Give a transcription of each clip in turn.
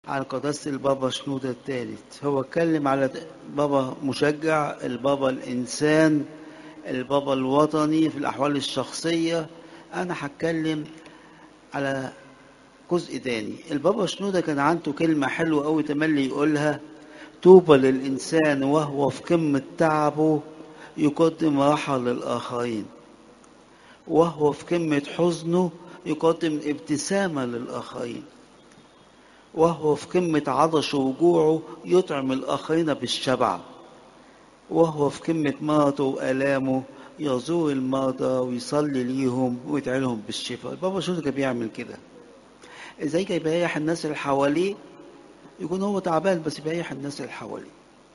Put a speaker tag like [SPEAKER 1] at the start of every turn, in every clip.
[SPEAKER 1] على قداسة البابا شنودة الثالث هو اتكلم على بابا مشجع البابا الإنسان البابا الوطني في الأحوال الشخصية أنا هتكلم على جزء تاني البابا شنودة كان عنده كلمة حلوة أوي تملي يقولها طوبى للإنسان وهو في قمة تعبه يقدم راحة للآخرين وهو في قمة حزنه يقدم ابتسامة للآخرين وهو في قمة عطشه وجوعه يطعم الآخرين بالشبع وهو في قمة مرضه وآلامه يزور المرضى ويصلي ليهم ويدعي لهم بالشفاء البابا شنودة كان بيعمل كده ازاي كان بيريح الناس اللي حواليه يكون هو تعبان بس بيريح الناس اللي حواليه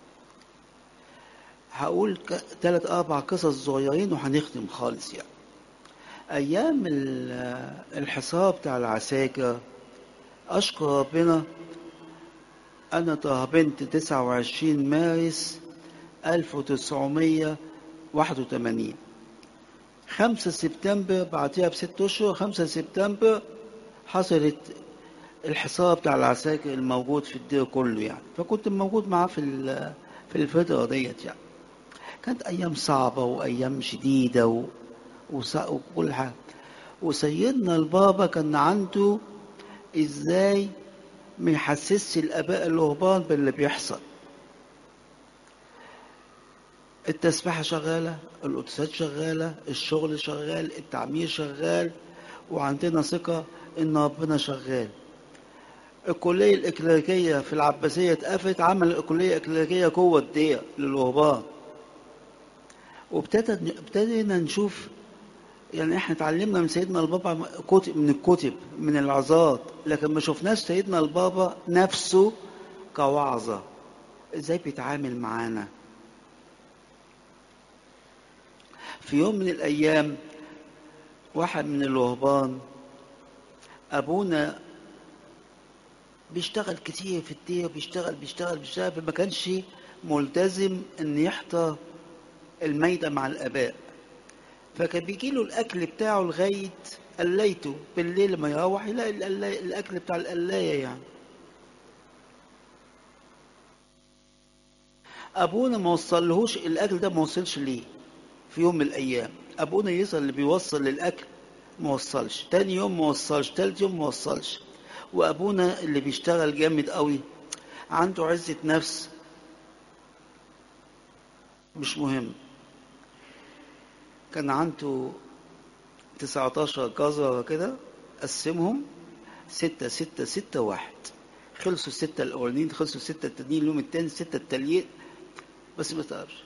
[SPEAKER 1] هقول ثلاث اربع قصص صغيرين وهنختم خالص يعني ايام الحصار بتاع العساكر اشكر ربنا انا تهبنت 29 مارس 1981 5 سبتمبر بعدها بست اشهر 5 سبتمبر حصلت الحصار بتاع العساكر الموجود في الدير كله يعني فكنت موجود معاه في في الفتره ديت يعني كانت ايام صعبه وايام شديده و... وكل حاجه وسيدنا البابا كان عنده ازاي ما يحسسش الاباء الرهبان باللي بيحصل التسبيحة شغالة القدسات شغالة الشغل شغال التعمير شغال وعندنا ثقة إن ربنا شغال الكلية الإكليريكية في العباسية اتقفت عمل الكلية الإكليريكية جوه الدير للرهبان وابتدينا نشوف يعني احنا اتعلمنا من سيدنا البابا كتب من الكتب من العظات لكن ما شفناش سيدنا البابا نفسه كوعظة ازاي بيتعامل معانا في يوم من الايام واحد من الرهبان ابونا بيشتغل كتير في الدير بيشتغل بيشتغل بيشتغل فما كانش ملتزم ان يحضر الميدة مع الاباء فكان بيجي له الاكل بتاعه لغايه قليته بالليل لما يروح يلاقي الاكل بتاع القلايه يعني ابونا ما وصلهوش الاكل ده ما وصلش ليه في يوم من الايام ابونا يسال اللي بيوصل للاكل ما وصلش تاني يوم ما وصلش تالت يوم ما وصلش وابونا اللي بيشتغل جامد قوي عنده عزه نفس مش مهم كان عنده 19 جزرة كده قسمهم ستة ستة ستة واحد خلصوا الستة الأولانيين خلصوا الستة التانيين اليوم التاني الستة التانيين بس ما تعرفش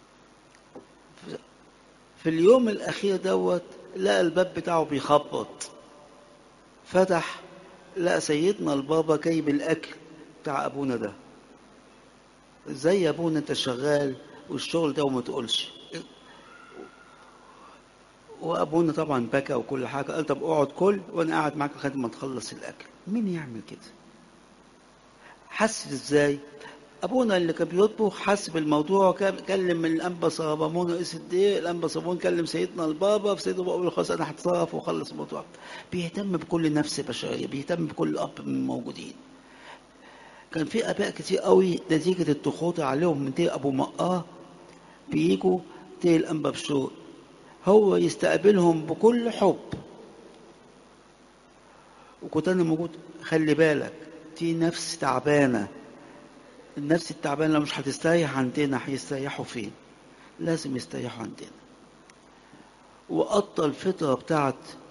[SPEAKER 1] في اليوم الأخير دوت لقى الباب بتاعه بيخبط فتح لقى سيدنا البابا جايب الأكل بتاع أبونا ده ازاي يا أبونا أنت شغال والشغل ده وما تقولش وابونا طبعا بكى وكل حاجه قال طب اقعد كل وانا قاعد معاك لغايه ما تخلص الاكل مين يعمل كده حس ازاي ابونا اللي كان بيطبخ حس بالموضوع كلم الانبا صابامون رئيس الدير الانبا صابون كلم سيدنا البابا فسيدنا البابا قال خلاص انا هتصرف واخلص الموضوع بيهتم بكل نفس بشريه بيهتم بكل اب من الموجودين كان في اباء كتير قوي نتيجه الضغوط عليهم من دير ابو مقاه بيجوا دير الانبا بشور هو يستقبلهم بكل حب وكنت انا موجود خلي بالك دي نفس تعبانه النفس التعبانه لو مش هتستريح عندنا هيستريحوا فين لازم يستريحوا عندنا وقضى الفتره بتاعت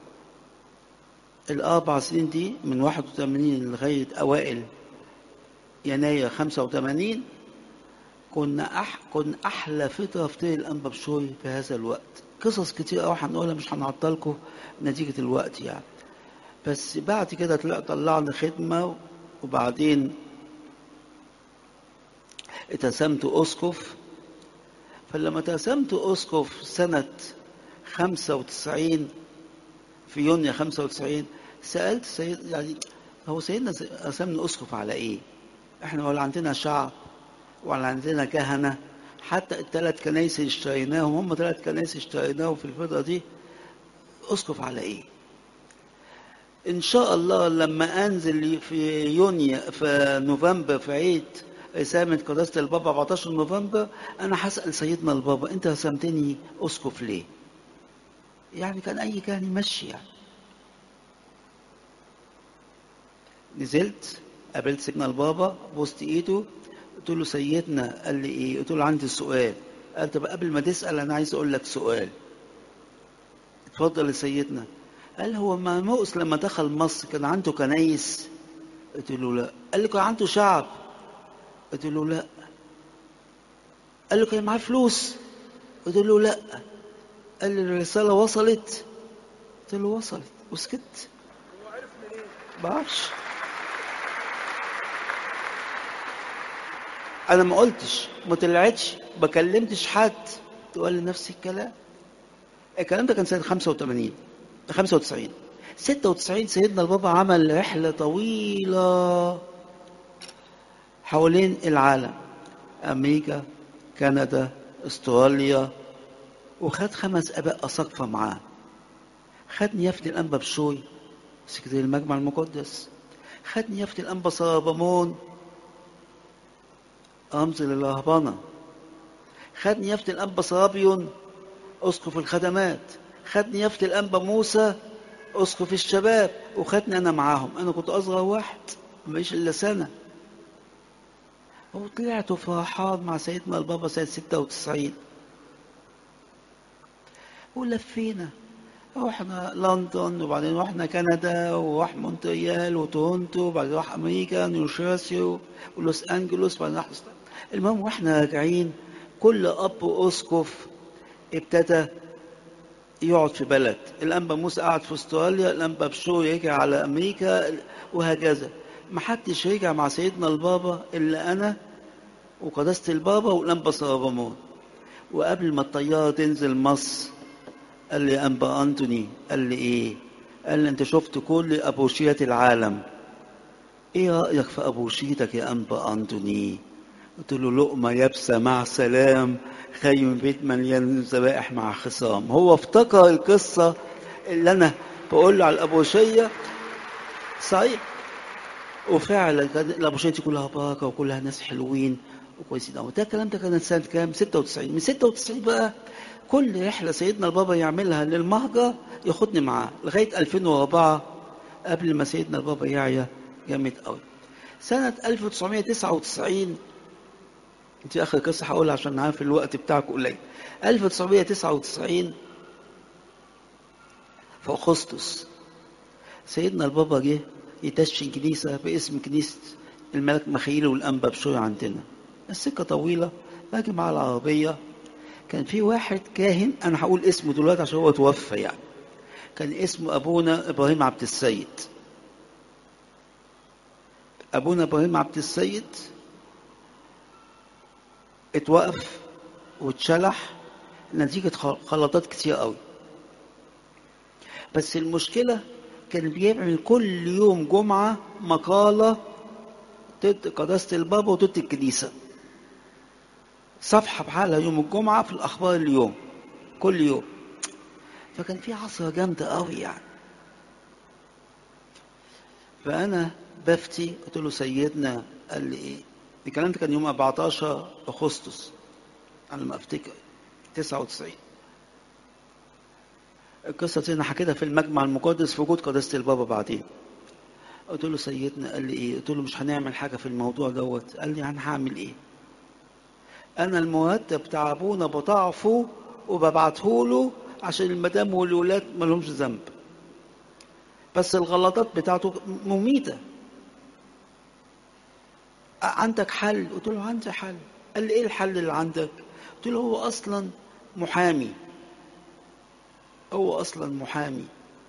[SPEAKER 1] الاربع سنين دي من 81 لغايه اوائل يناير 85 كنا أح... كنا احلى فتره في طريق الانبا بشوي في هذا الوقت قصص كتير قوي هنقولها مش هنعطلكم نتيجة الوقت يعني بس بعد كده طلعنا خدمة وبعدين اتسمت أسقف فلما اتسمت أسقف سنة خمسة وتسعين في يونيو خمسة وتسعين سألت سيد يعني هو سيدنا أسمنا أسقف على إيه؟ إحنا ولا عندنا شعب ولا عندنا كهنة حتى الثلاث كنايس اللي اشتريناهم هم ثلاث كنايس اشتريناهم في الفترة دي اسقف على ايه؟ ان شاء الله لما انزل في يونيو في نوفمبر في عيد رسامة قداسة البابا 14 نوفمبر انا هسأل سيدنا البابا انت رسمتني اسقف ليه يعني كان اي كان يمشي يعني نزلت قابلت سيدنا البابا بوست ايده قلت له سيدنا قال لي ايه قلت له عندي سؤال قال طب قبل ما تسأل انا عايز اقول لك سؤال اتفضل يا سيدنا قال هو مرموس لما دخل مصر كان عنده كنايس قلت له لا قال لي كان عنده شعب قلت له لا قال له كان معاه فلوس قلت له لا قال لي الرسالة وصلت قلت له وصلت وسكت
[SPEAKER 2] هو عرف منين؟
[SPEAKER 1] ما بعرفش انا ما قلتش ما طلعتش ما كلمتش حد تقول لي نفس الكلام الكلام ده كان سنه 85 95 96 سيدنا البابا عمل رحله طويله حوالين العالم امريكا كندا استراليا وخد خمس اباء اساقفه معاه خد نيافه الانبا بشوي سكرتير المجمع المقدس خد نيافه الانبا صابمون رمز للرهبنة خد نيافة الأنبا صابيون أسقف الخدمات خد نيافة الأنبا موسى أسقف الشباب وخدني أنا معاهم أنا كنت أصغر واحد مش إلا سنة وطلعت فرحان مع سيدنا البابا سنة 96 ولفينا رحنا لندن وبعدين رحنا كندا وراح مونتريال وتورونتو وبعدين راح امريكا نيوجيرسي ولوس انجلوس وبعدين راح أستراليا. المهم واحنا راجعين كل اب اسقف ابتدى يقعد في بلد الانبا موسى قعد في استراليا الانبا بشو يرجع على امريكا وهكذا ما حدش رجع مع سيدنا البابا الا انا وقداسه البابا والانبا صرابمون وقبل ما الطياره تنزل مصر قال لي انبا انتوني قال لي ايه قال لي انت شفت كل ابوشيات العالم ايه رايك في ابوشيتك يا انبا انتوني قلت له لقمة يابسة مع سلام خير من بيت مليان ذبائح مع خصام هو افتكر القصة اللي أنا بقول له على الأبوشية صحيح وفعلا كان الأبوشية دي كلها بركة وكلها ناس حلوين وكويسين أوي ده الكلام ده كان سنة كام؟ 96 من 96 بقى كل رحلة سيدنا البابا يعملها للمهجر ياخدني معاه لغاية 2004 قبل ما سيدنا البابا يعيا جامد قوي سنة 1999 دي اخر قصه هقولها عشان عارف الوقت بتاعك قليل 1999 في اغسطس سيدنا البابا جه يدشن كنيسه باسم كنيسه الملك مخيل والانبا بشوي عندنا السكه طويله باجي مع العربيه كان في واحد كاهن انا هقول اسمه دلوقتي عشان هو توفى يعني كان اسمه ابونا ابراهيم عبد السيد ابونا ابراهيم عبد السيد اتوقف واتشلح نتيجة خلطات كتير قوي بس المشكلة كان بيعمل كل يوم جمعة مقالة ضد قداسة البابا وضد الكنيسة صفحة بحالها يوم الجمعة في الأخبار اليوم كل يوم فكان في عصرة جامدة قوي يعني فأنا بفتي قلت له سيدنا قال لي إيه الكلام ده كان يوم 14 اغسطس على ما افتكر 99 القصه دي انا حكيتها في المجمع المقدس في وجود قداسه البابا بعدين قلت له سيدنا قال لي ايه قلت له مش هنعمل حاجه في الموضوع دوت قال لي انا هعمل ايه انا المرتب بتاع ابونا بضاعفه وببعته له عشان المدام والولاد ما لهمش ذنب بس الغلطات بتاعته مميته عندك حل قلت له عندي حل قال لي ايه الحل اللي عندك قلت له هو اصلا محامي هو اصلا محامي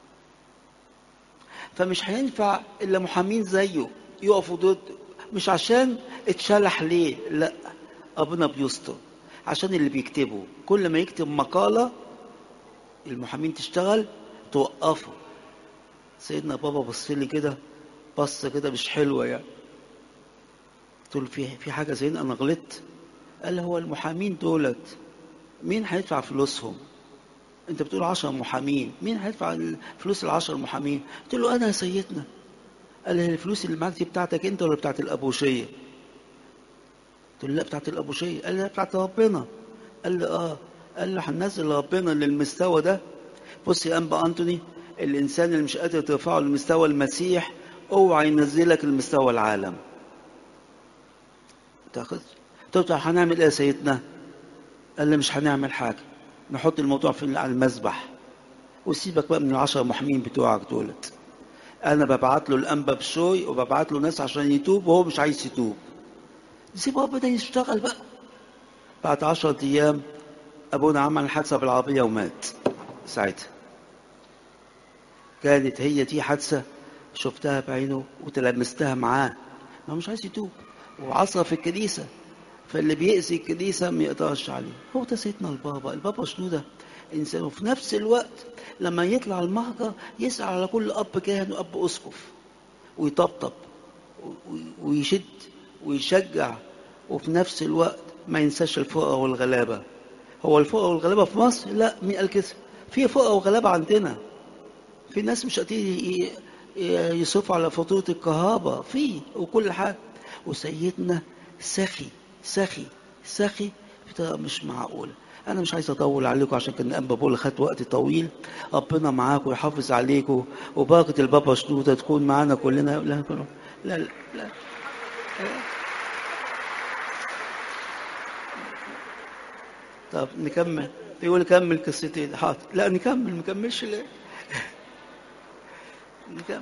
[SPEAKER 1] فمش هينفع الا محامين زيه يقفوا ضد مش عشان اتشلح ليه لا ابونا بيستر عشان اللي بيكتبه كل ما يكتب مقالة المحامين تشتغل توقفه سيدنا بابا بص لي كده بص كده مش حلوة يعني قلت له في في حاجه زين انا غلطت قال لي هو المحامين دولت مين هيدفع فلوسهم انت بتقول 10 محامين مين هيدفع فلوس ال 10 محامين قلت له انا يا سيدنا قال لي الفلوس اللي معاك دي بتاعتك انت ولا بتاعت الابوشيه قلت له لا بتاعت الابوشيه قال لي لا بتاعت ربنا قال لي اه قال له هننزل ربنا للمستوى ده بص يا انبا انتوني الانسان اللي مش قادر ترفعه لمستوى المسيح اوعى ينزلك لمستوى العالم تاخذ قلت له هنعمل ايه يا سيدنا قال لي مش هنعمل حاجه نحط الموضوع في على المذبح وسيبك بقى من العشر محامين بتوعك دولت انا ببعت له الانبا بشوي وببعت له ناس عشان يتوب وهو مش عايز يتوب سيب ربنا يشتغل بقى بعد عشرة ايام ابونا عمل حادثه بالعربيه ومات ساعتها كانت هي دي حادثه شفتها بعينه وتلمستها معاه ما مش عايز يتوب وعصى في الكنيسه فاللي بيأذي الكنيسة ما يقدرش عليه هو ده سيدنا البابا البابا شنو ده إنسان وفي نفس الوقت لما يطلع المهجر يسأل على كل أب كاهن وأب أسقف ويطبطب ويشد ويشجع وفي نفس الوقت ما ينساش الفقراء والغلابة هو الفقراء والغلابة في مصر لا مين قال كده في فقراء وغلابة عندنا في ناس مش قادرين يصرفوا على فاتورة الكهرباء في وكل حاجة وسيدنا سخي سخي سخي بطريقه مش معقوله انا مش عايز اطول عليكم عشان كان انبا بقول خدت وقت طويل ربنا معاكم ويحافظ عليكم وبركه البابا شنوده تكون معانا كلنا لا لا لا, لا. طب نكمل يقول كمل قصتين حاضر لا نكمل ما نكملش ليه نكمل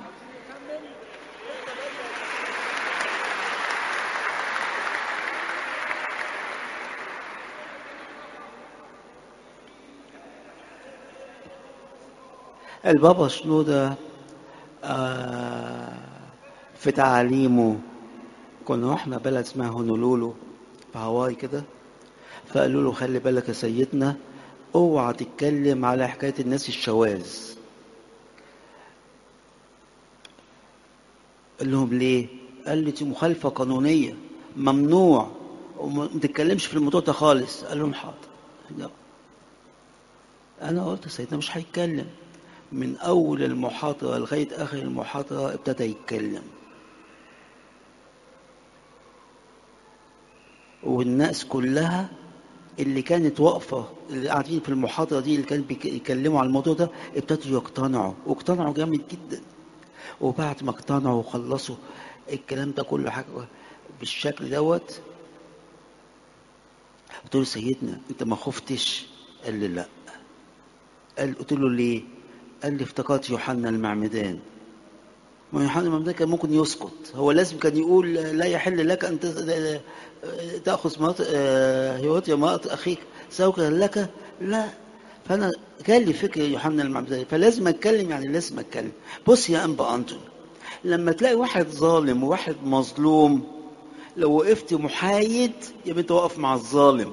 [SPEAKER 1] البابا شنودة آه في تعاليمه كنا رحنا بلد اسمها هونولولو في هاواي كده فقالوا له خلي بالك يا سيدنا اوعى تتكلم على حكاية الناس الشواذ قال لهم ليه قال لي دي مخالفة قانونية ممنوع وما تتكلمش في الموضوع ده خالص قال لهم حاضر لا. انا قلت يا سيدنا مش هيتكلم من أول المحاضرة لغاية آخر المحاضرة ابتدى يتكلم والناس كلها اللي كانت واقفة اللي قاعدين في المحاضرة دي اللي كانوا بيتكلموا على الموضوع ده ابتدوا يقتنعوا واقتنعوا جامد جدا وبعد ما اقتنعوا وخلصوا الكلام ده كله حاجة بالشكل دوت قلت له سيدنا انت ما خفتش قال لي لا قال قلت له ليه قال لي افتكرت يوحنا المعمدان ما يوحنا المعمدان كان ممكن يسكت هو لازم كان يقول لا يحل لك ان تاخذ هيوت مرأة اخيك زوجا لك لا فانا جالي لي فكر يوحنا المعمدان فلازم اتكلم يعني لازم اتكلم بص يا انبا انتون لما تلاقي واحد ظالم وواحد مظلوم لو وقفت محايد يبقى انت واقف مع الظالم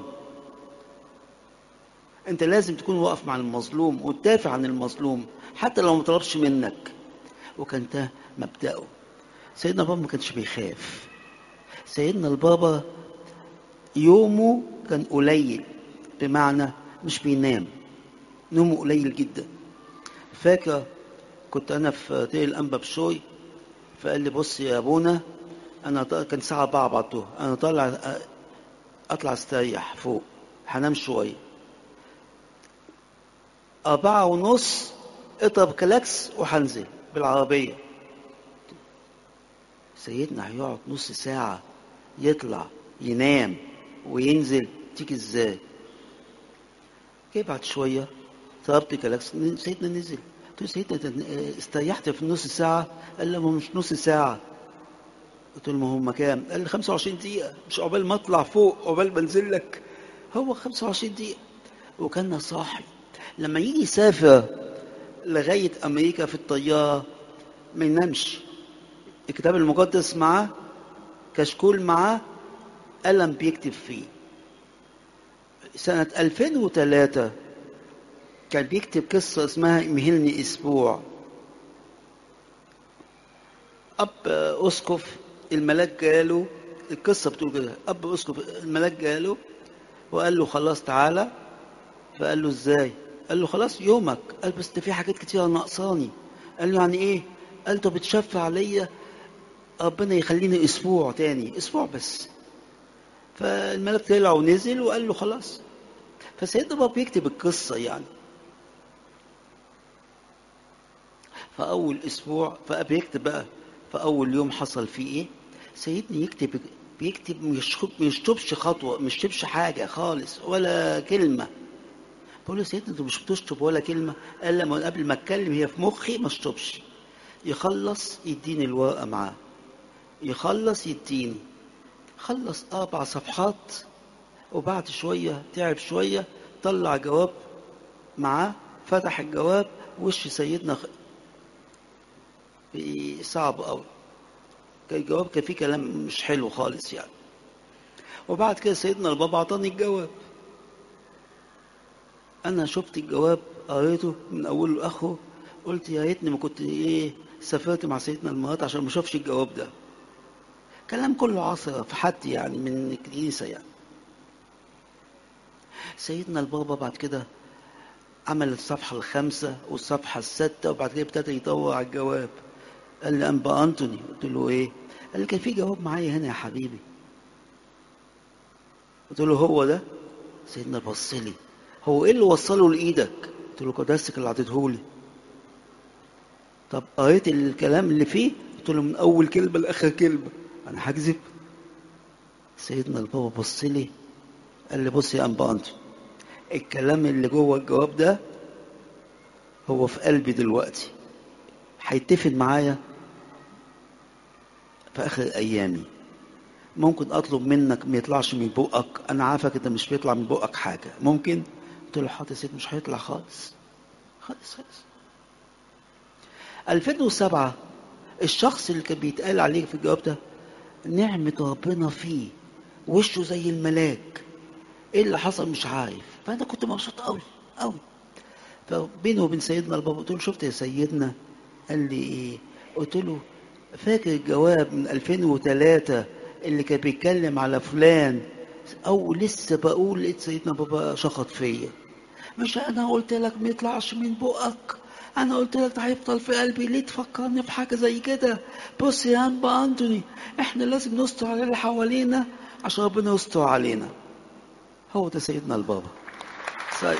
[SPEAKER 1] انت لازم تكون واقف مع المظلوم وتدافع عن المظلوم حتى لو ما طلبش منك وكان ده مبدأه سيدنا بابا ما كانش بيخاف سيدنا البابا يومه كان قليل بمعنى مش بينام نومه قليل جدا فاكر كنت انا في دير الانبا بشوي فقال لي بص يا ابونا انا كان الساعه 4 بعد الظهر انا طالع اطلع استريح فوق هنام شويه أربعة ونص اضرب كلاكس وهنزل بالعربية سيدنا هيقعد نص ساعة يطلع ينام وينزل تيجي ازاي جه بعد شوية ضربت كلاكس سيدنا نزل قلت له سيدنا استريحت في نص ساعة قال لي ما مش نص ساعة قلت له ما هم كام قال لي 25 دقيقة مش عقبال ما اطلع فوق عقبال ما انزل لك هو 25 دقيقة وكان صاحي لما يجي يسافر لغاية أمريكا في الطيارة ما ينامش الكتاب المقدس معاه كشكول معاه قلم بيكتب فيه سنة 2003 كان بيكتب قصة اسمها مهلني أسبوع أب أسقف الملاك جاله القصة بتقول كده أب أسقف الملاك جاله وقال له خلاص تعالى فقال له ازاي قال له خلاص يومك قال بس ده في حاجات كتيره ناقصاني قال له يعني ايه قال طب بتشفع عليا ربنا يخليني اسبوع تاني اسبوع بس فالملك طلع ونزل وقال له خلاص فسيدنا بابا بيكتب القصه يعني فاول اسبوع فبيكتب بقى فاول يوم حصل فيه ايه سيدنا يكتب بيكتب مش ما يشطبش خطوه مش يشطبش حاجه خالص ولا كلمه بقول له سيدنا انت مش بتشطب ولا كلمه قال لما قبل ما اتكلم هي في مخي ما اشطبش يخلص يديني الورقه معاه يخلص يديني خلص اربع صفحات وبعد شويه تعب شويه طلع جواب معاه فتح الجواب وش سيدنا صعب قوي كان الجواب كان فيه كلام مش حلو خالص يعني وبعد كده سيدنا البابا عطاني الجواب انا شفت الجواب قريته من اوله لاخره قلت يا ريتني ما كنت ايه سافرت مع سيدنا المرات عشان ما اشوفش الجواب ده كلام كله عصر في حد يعني من الكنيسه يعني سيدنا البابا بعد كده عمل الصفحة الخامسة والصفحة الستة وبعد كده ابتدى يدور على الجواب قال لي أنبا أنتوني قلت له إيه؟ قال لي كان في جواب معايا هنا يا حبيبي قلت له هو ده؟ سيدنا بص لي هو إيه اللي وصله لإيدك؟ قلت له قداستك اللي عطيته لي طب قريت الكلام اللي فيه؟ قلت له من أول كلمة لآخر كلمة أنا هكذب؟ سيدنا البابا بص لي قال لي بص يا أنبا أنتوني الكلام اللي جوه الجواب ده هو في قلبي دلوقتي هيتفق معايا في اخر ايامي ممكن اطلب منك ما يطلعش من بقك انا عارفك انت مش بيطلع من بقك حاجه ممكن قلت له حاضر يا سيدي مش هيطلع خالص خالص خالص 2007 الشخص اللي كان بيتقال عليه في الجواب ده نعمة ربنا فيه وشه زي الملاك ايه اللي حصل مش عارف فانا كنت مبسوط قوي قوي فبينه وبين سيدنا البابا قلت له شفت يا سيدنا قال لي ايه قلت له فاكر الجواب من 2003 اللي كان بيتكلم على فلان او لسه بقول لقيت سيدنا بابا شخط فيا مش انا قلت لك ما يطلعش من بقك انا قلت لك ده هيفضل في قلبي ليه تفكرني بحاجه زي كده بص يا انبا انتوني احنا لازم نستر على اللي حوالينا عشان ربنا يستر علينا هو ده سيدنا البابا سيد.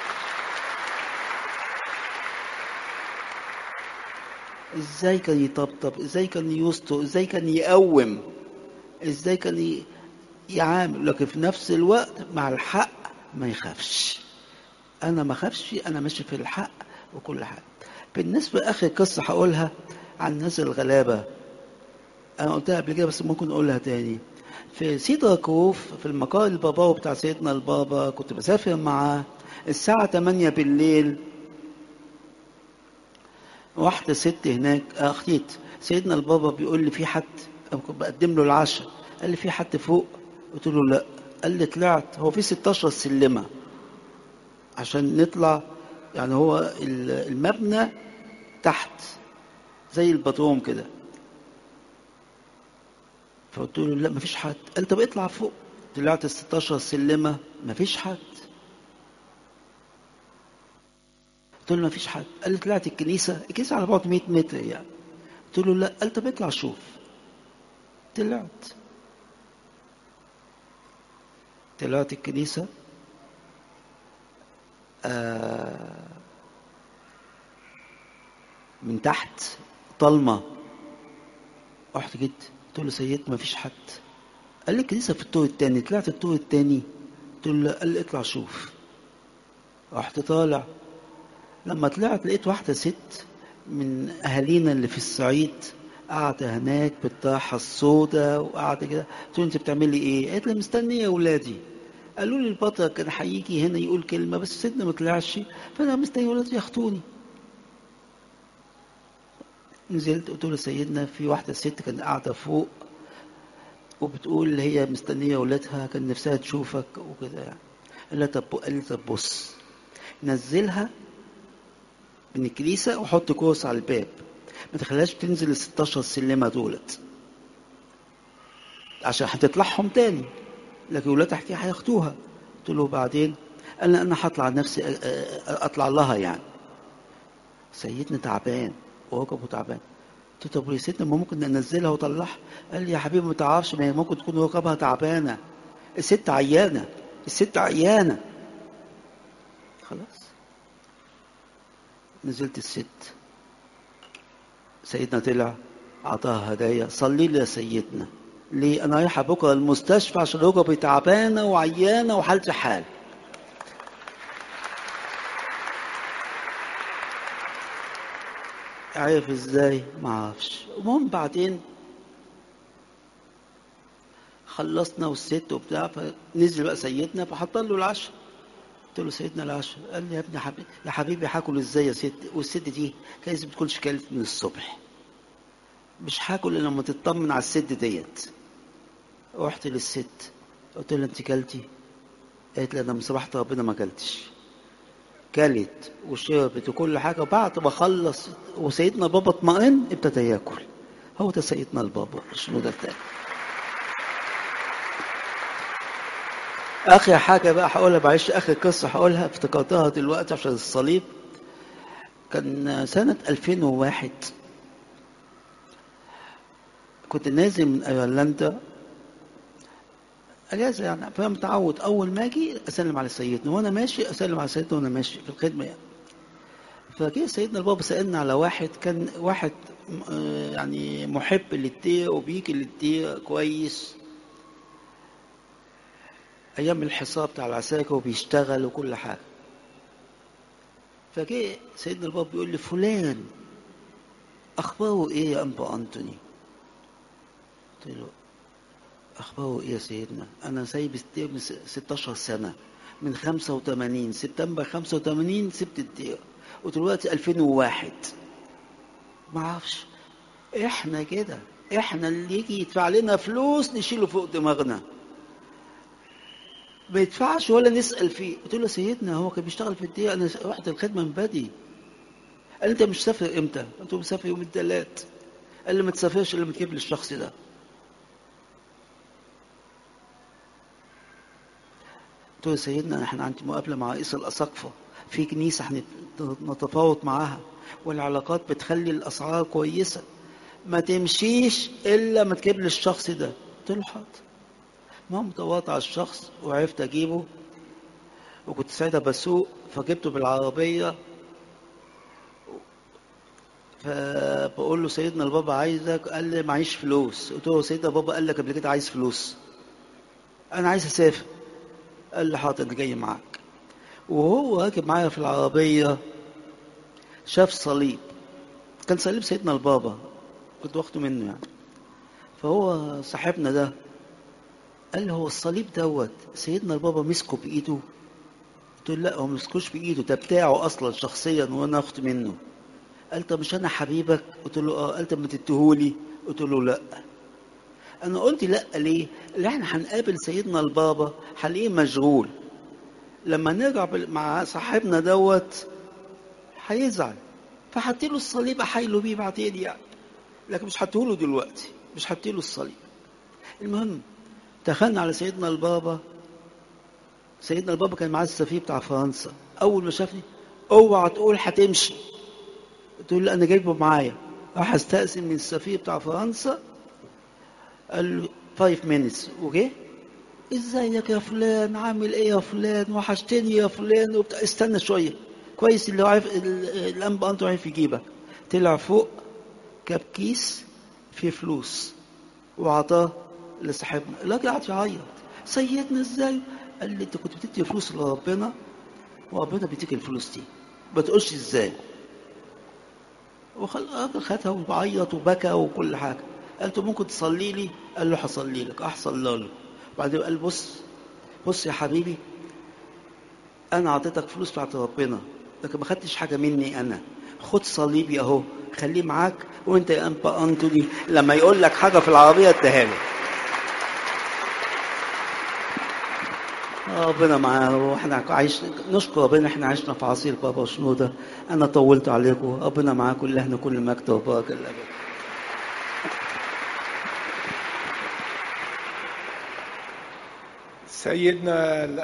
[SPEAKER 1] ازاي كان يطبطب ازاي كان يستر ازاي كان يقوم ازاي كان ي... يعامل لكن في نفس الوقت مع الحق ما يخافش انا ما خافش انا ماشي في الحق وكل حاجه بالنسبه لاخر قصه هقولها عن الناس الغلابه انا قلتها قبل كده بس ممكن اقولها تاني في سيد ركوف في المقال الباباوي بتاع سيدنا البابا كنت بسافر معاه الساعة 8 بالليل واحدة ست هناك أخيت سيدنا البابا بيقول لي في حد بقدم له العشاء قال لي في حد فوق قلت له لا قال لي طلعت هو في 16 سلمة عشان نطلع يعني هو المبنى تحت زي البطوم كده فقلت له لا مفيش حد قال طب اطلع فوق طلعت ال 16 سلمه مفيش حد قلت له مفيش حد قال لي طلعت الكنيسه الكنيسه على بعد 100 متر يعني قلت له لا قال طب اطلع شوف طلعت طلعت الكنيسه آه من تحت ضلمه رحت جيت قلت له سيد ما فيش حد قال لي الكنيسه في الطور الثاني طلعت الطور الثاني قلت له قال لي اطلع شوف رحت طالع لما طلعت لقيت واحده ست من اهالينا اللي في الصعيد قاعده هناك بالطاحه السوداء وقاعده كده قلت له انت بتعملي ايه؟ قالت لي مستنيه اولادي قالوا لي البطل كان هيجي هنا يقول كلمه بس سيدنا ما طلعش فانا مستني ولادي ياخدوني نزلت قلت له سيدنا في واحدة ست كانت قاعدة فوق وبتقول هي مستنية ولادها كان نفسها تشوفك وكده يعني قال لها طب قال لي طب بص نزلها من الكنيسة وحط كورس على الباب ما تخليهاش تنزل ال 16 سلمة دولت عشان هتطلعهم تاني لكن ولادها هياخدوها قلت له بعدين قال لي انا هطلع نفسي أ- أ- اطلع لها يعني سيدنا تعبان ووقفه تعبان قلت له طب يا سيدنا ما ممكن ننزلها وطلعها قال لي يا حبيبي ما تعرفش ما هي ممكن تكون ركبها تعبانه الست عيانه الست عيانه خلاص نزلت الست سيدنا طلع عطاها هدايا صلي لي يا سيدنا ليه انا رايحه بكره المستشفى عشان ركبي تعبانه وعيانه وحالتي حال عارف ازاي ما اعرفش المهم بعدين خلصنا والست وبتاع فنزل بقى سيدنا فحط له العشاء قلت له سيدنا العشاء قال لي يا ابني حبيبي يا حبيبي هاكل ازاي يا ست والست دي كانت ما بتكونش كلت من الصبح مش هاكل الا لما تطمن على الست ديت رحت للست قلت لها انت كلتي قالت لي انا من صباحة ربنا ما كلتش كلت وشربت وكل حاجه بعد ما خلص وسيدنا بابا اطمئن ابتدى ياكل هو ده سيدنا البابا شنو ده التاني اخر حاجه بقى هقولها معلش اخر قصه هقولها افتكرتها دلوقتي عشان الصليب كان سنه 2001 كنت نازل من ايرلندا اجازه يعني فانا متعود اول ما اجي اسلم على سيدنا وانا ماشي اسلم على سيدنا وانا ماشي في الخدمه يعني فجه سيدنا البابا سالنا على واحد كان واحد آه، يعني محب للتيه وبيجي للتيه كويس ايام الحصار بتاع العساكر وبيشتغل وكل حاجه فجه سيدنا البابا بيقول لي فلان اخباره ايه يا انبا انتوني قلت له اخباره ايه يا سيدنا انا سايب الدير من 16 سنه من 85 سبتمبر 85 سبت الدير ودلوقتي 2001 ما اعرفش احنا كده احنا اللي يجي يدفع لنا فلوس نشيله فوق دماغنا ما يدفعش ولا نسال فيه قلت له يا سيدنا هو كان بيشتغل في الدقيقه انا رحت الخدمه من بدري قال لي انت مش مسافر امتى؟ قلت له مسافر يوم الثلاث قال لي ما تسافرش الا لما تجيب لي الشخص ده قلت له يا سيدنا احنا عندي مقابله مع رئيس الاساقفه في كنيسه هنتفاوض معاها والعلاقات بتخلي الاسعار كويسه ما تمشيش الا ما تجيب لي الشخص ده قلت له حاضر المهم دورت على الشخص وعرفت اجيبه وكنت ساعتها بسوق فجبته بالعربيه فبقول له سيدنا البابا عايزك قال لي معيش فلوس قلت له سيدنا البابا قال لك قبل كده عايز فلوس انا عايز اسافر قال لي حاضر انا جاي معاك وهو راكب معايا في العربيه شاف صليب كان صليب سيدنا البابا كنت واخده منه يعني فهو صاحبنا ده قال لي هو الصليب دوت سيدنا البابا مسكه بايده قلت له لا هو مسكوش بايده ده بتاعه اصلا شخصيا وانا اخد منه قال طب مش انا حبيبك قلت له اه قال طب ما تديهولي قلت له لا انا قلت لا ليه اللي احنا هنقابل سيدنا البابا هنلاقيه مشغول لما نرجع بال- مع صاحبنا دوت هيزعل فحطيله الصليب احايله بيه بعدين يعني لكن مش هديهوله دلوقتي مش هديله الصليب المهم دخلنا على سيدنا البابا سيدنا البابا كان معاه السفير بتاع فرنسا اول ما شافني اوعى تقول هتمشي قلت له لا انا جايبه معايا راح استأذن من السفير بتاع فرنسا قال له 5 minutes وجه ازيك يا فلان عامل ايه يا فلان وحشتني يا فلان وبتاع استنى شويه كويس اللي هو عارف ال- الانبا انتوا عارف يجيبك طلع فوق جاب كيس فيه فلوس وعطاه لصاحبنا الراجل قعد يعيط سيدنا ازاي قال لي انت كنت بتدي فلوس لربنا وربنا بيديك الفلوس دي ما تقولش ازاي وخل الراجل خدها وبعيط وبكى وكل حاجه قالت له ممكن تصلي لي قال له هصلي لك احصل له بعدين قال بص بص يا حبيبي انا اعطيتك فلوس بتاعت ربنا لكن ما خدتش حاجه مني انا خد صليبي اهو خليه معاك وانت يا انبا انتوني لما يقول لك حاجه في العربيه اديها له ربنا معانا واحنا عايش نشكر ربنا احنا عشنا في عصير بابا وشنودة انا طولت عليكم ربنا معاكم لهنا كل مجد وبركه الابد
[SPEAKER 2] سيدنا